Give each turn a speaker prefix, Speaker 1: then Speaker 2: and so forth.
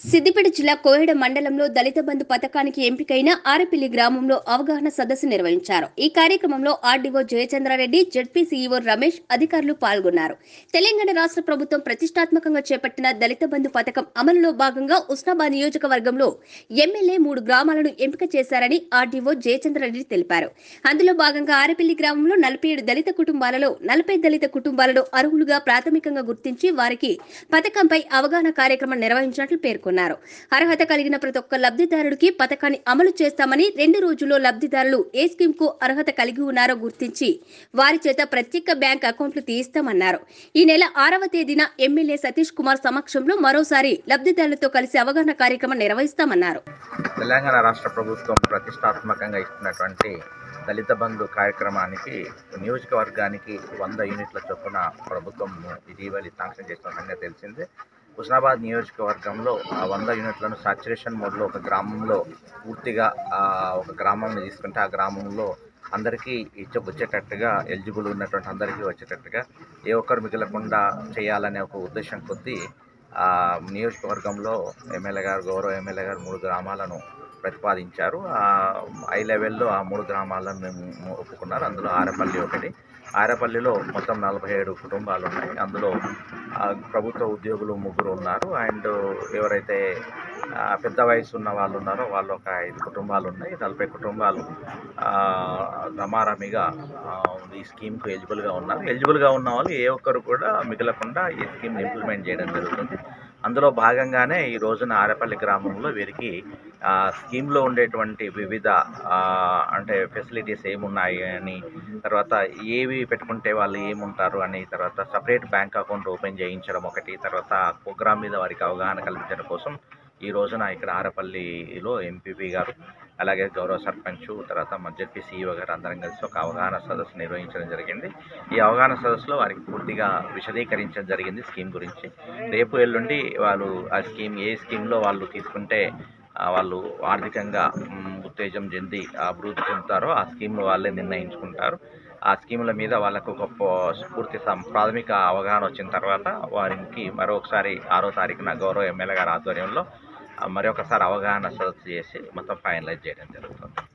Speaker 1: సిద్దిపేట జిల్లా కోయడ మండలంలో దళిత బంధు పథకానికి ఎంపికైన ఆరపిల్లి గ్రామంలో అవగాహన సదస్సు నిర్వహించారు ఈ కార్యక్రమంలో RDO Jayachandra Reddy ZP CEO Ramesh అధికారులు పాల్గొన్నారు తెలంగాణ రాష్ట్ర ప్రభుత్వం ప్రతిష్టాత్మకంగా చేపట్టిన దళిత బంధు పథకం అమలులో భాగంగా ఉస్నాబాద్ నియోజకవర్గంలో ఎమ్మెల్యే మూడు గ్రామాలను ఎంపిక చేశారని ఆర్డీఓ జయచంద్రారెడ్డి తెలిపారు అందులో భాగంగా ఆరపిల్లి గ్రామంలో నలభై ఏడు దళిత కుటుంబాలలో నలభై దళిత కుటుంబాలను అర్హులుగా ప్రాథమికంగా గుర్తించి వారికి పథకంపై అవగాహన కార్యక్రమం నిర్వహించినట్లు పేర్కొన్నారు అర్హత కలిగిన ప్రతి ఒక్క లబ్ధిదారుడికి పథకాన్ని అమలు చేస్తామని రెండు రోజుల్లో లబ్ధిదారులు ఏ స్కీమ్ కు అర్హత కలిగి ఉన్నారో గుర్తించి వారి చేత ప్రత్యేక బ్యాంక్ అకౌంట్లు తీయిస్తామన్నారు ఈ నెల ఆరవ తేదీన ఎమ్మెల్యే సతీష్ కుమార్ సమక్షంలో మరోసారి లబ్ధిదారులతో కలిసి అవగాహన కార్యక్రమం నిర్వహిస్తామన్నారు
Speaker 2: తెలంగాణ రాష్ట్ర ప్రభుత్వం ప్రతిష్టాత్మకంగా ఇస్తున్నటువంటి దళిత బంధు కార్యక్రమానికి నియోజకవర్గానికి వంద యూనిట్ల చొప్పున ప్రభుత్వం ఇటీవలి శాంక్షన్ చేసిన సంగతి తెలిసిందే హుస్నాబాద్ నియోజకవర్గంలో ఆ వంద యూనిట్లను సాచురేషన్ మోడ్లో ఒక గ్రామంలో పూర్తిగా ఆ, ఒక గ్రామంని తీసుకుంటే ఆ గ్రామంలో అందరికీ ఇచ్చ వచ్చేటట్టుగా ఎలిజిబుల్ ఉన్నటువంటి అందరికీ వచ్చేటట్టుగా ఏ ఒక్కరు మిగలకుండా చేయాలనే ఒక ఉద్దేశం కొద్దీ ఆ నియోజకవర్గంలో ఎమ్మెల్యే గారు గౌరవ ఎమ్మెల్యే గారు మూడు గ్రామాలను ప్రతిపాదించారు ఆ హై లెవెల్లో ఆ మూడు గ్రామాలను మేము ఒప్పుకున్నారు అందులో ఆరపల్లి ఒకటి ఆరపల్లిలో మొత్తం నలభై ఏడు కుటుంబాలు ఉన్నాయి అందులో ఆ, ప్రభుత్వ ఉద్యోగులు ముగ్గురు ఉన్నారు అండ్ ఎవరైతే ఆ, పెద్ద వయసు ఉన్న వాళ్ళు ఉన్నారో వాళ్ళు ఒక ఐదు కుటుంబాలు ఉన్నాయి నలభై కుటుంబాలు ఆ, రమారమిగా ఆ, ఈ స్కీమ్కు ఎలిజిబుల్గా ఉన్నారు ఎలిజిబుల్గా ఉన్న వాళ్ళు ఏ ఒక్కరు కూడా మిగలకుండా ఈ స్కీమ్ని ఇంప్లిమెంట్ చేయడం జరుగుతుంది అందులో భాగంగానే ఈ రోజున ఆరపల్లి గ్రామంలో వీరికి ఆ, స్కీమ్లో ఉండేటువంటి వివిధ ఆ, అంటే ఫెసిలిటీస్ ఏమున్నాయి అని తర్వాత ఏవి పెట్టుకుంటే వాళ్ళు ఏముంటారు అని తర్వాత సపరేట్ బ్యాంక్ అకౌంట్ ఓపెన్ చేయించడం ఒకటి తర్వాత ప్రోగ్రామ్ మీద వారికి అవగాహన కల్పించడం కోసం ఈ రోజున ఇక్కడ ఆరపల్లిలో ఎంపీపీ గారు అలాగే గౌరవ సర్పంచ్ తర్వాత మధ్యపి సీఈఓ గారు అందరం కలిసి ఒక అవగాహన సదస్సు నిర్వహించడం జరిగింది ఈ అవగాహన సదస్సులో వారికి పూర్తిగా విశదీకరించడం జరిగింది స్కీమ్ గురించి రేపు ఎల్లుండి వాళ్ళు ఆ స్కీమ్ ఏ స్కీమ్లో వాళ్ళు తీసుకుంటే ఆ, వాళ్ళు ఆర్థికంగా మ్, ఉత్తేజం చెంది అభివృద్ధి చెందుతారో ఆ స్కీమ్లు వాళ్ళే నిర్ణయించుకుంటారు ఆ స్కీముల మీద వాళ్ళకు ఒక పో- పూర్తి సం- ప్రాథమిక అవగాహన వచ్చిన తర్వాత వారికి మరొకసారి ఆరో తారీఖున గౌరవ ఎమ్మెల్యే గారి ఆధ్వర్యంలో ఆ, మరొకసారి అవగాహన సదస్సు చేసి మొత్తం ఫైనలైజ్ చేయడం జరుగుతుంది